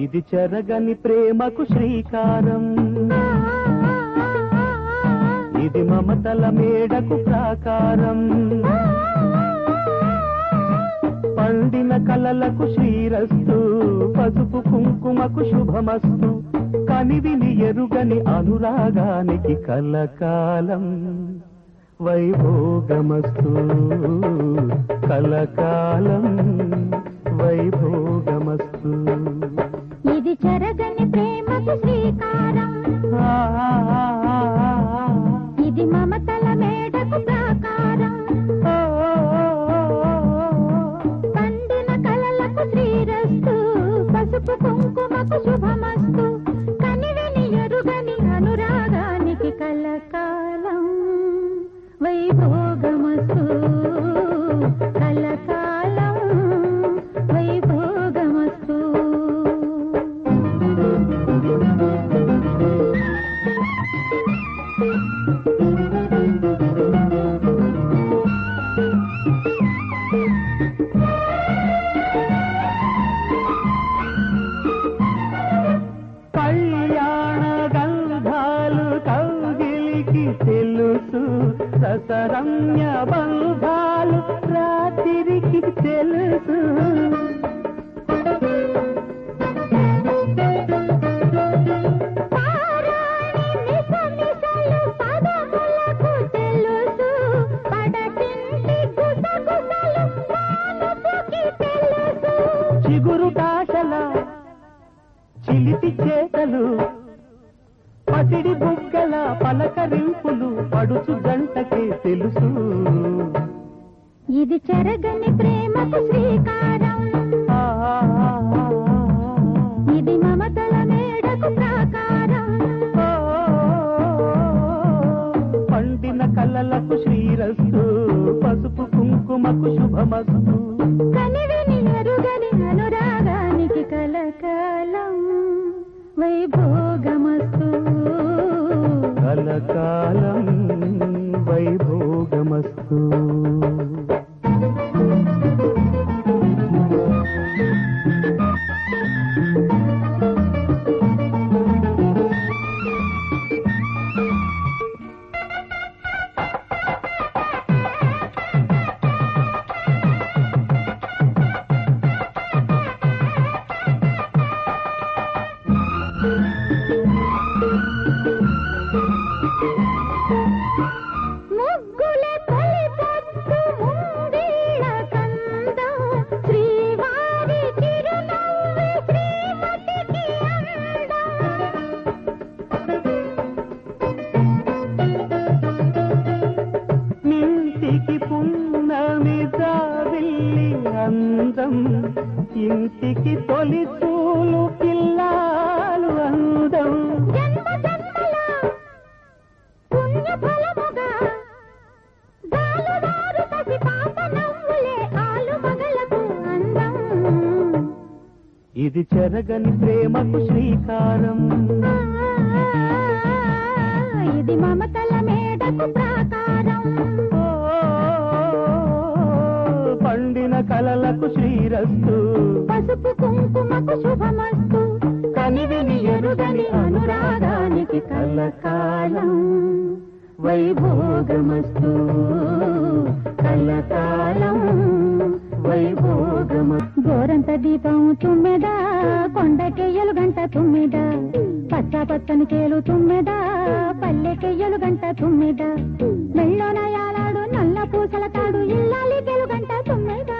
ఇది చెరగని ప్రేమకు శ్రీకారం ఇది మమతల మేడకు ప్రాకారం పండిన కలలకు శ్రీరస్తు పసుపు కుంకుమకు శుభమస్తు కనివిని ఎరుగని అనురాగానికి కలకాలం వైభోగమస్తు కలకాలం వైభోగమస్తు ఇది చెరగని ప్రేమకు శ్రీకారం ఆ, ఆ, ఆ, ఆ, ఆ. ఇది మమతల మేడకు ప్రాకారం ఓ, ఓ, ఓ, ఓ, ఓ. పండిన కలలకు శ్రీరస్తు పసుపు కుంకుమకు శుభమస్తు కనివిని ఎరుగని అనురాగానికి కలకాలం వైభోగమస్తు కలకాలం వైభోగమస్తు కళ్యాణ గంధాలు కౌగిలికి తెలుసు ససరమ్య బంధాలు రాత్రికి తెలుసు పారాణి నిసనిసలు పదములకు తెలుసు పడతింటి గుసగుసలు మనసుకి తెలుసు చిగురు కాశల చిలిపి చేతలు పసిడి బుగ్గల పలకరింపులు పడుచు జంటకే తెలుసు ఇది చెరగని ప్రేమకు శ్రీకారం ఆ, ఆ, ఆ, ఆ, ఆ. ఇది మమతల మేడకు ప్రాకారం ఓ, పండిన కలలకు శ్రీరస్తు పసుపు కుంకుమకు శుభమస్తు కనివిని ఎరుగని అనురాగానికి కలకాలం వైభోగమస్తు కలకాలం వైభోగమస్తు ముగ్గుల తొలి పొద్దు ముంగిళ్ళ కందం శ్రీవారి చిరునవ్వు శ్రీమతికి ఇంటికి పున్నమి జాబిల్లి అందం ఇంటికి తొలి చూలు పిల్లాలు అందం జన్మ జన్మల పుణ్య ఫలముగా దాలువారు పసి పాప నవ్వులే ఆలు మగలకు అందం ఇది చెరగని ప్రేమకు శ్రీకారం ఇది మమతల మేడకు ప్రాకారం ఓ, పండిన కలలకు శ్రీరస్తు పసుపు కుంకుమకు శుభమస్తు కనివిని ఎరుగని అనురాగానికి కలకాలం వైభోగమస్తు కలకాలం వైభోగమస్తు గోరంత దీపం తుమ్మెదా కొండకెయ్యలు గంట తుమ్మెదా పచ్చ పచ్చని చేలు తుమ్మెదా పల్లెకెయ్యలు గంట తుమ్మెదా మెళ్ళోన యాలాడు నల్ల పూసల తాడు ఇల్లాలి గంట తుమ్మెదా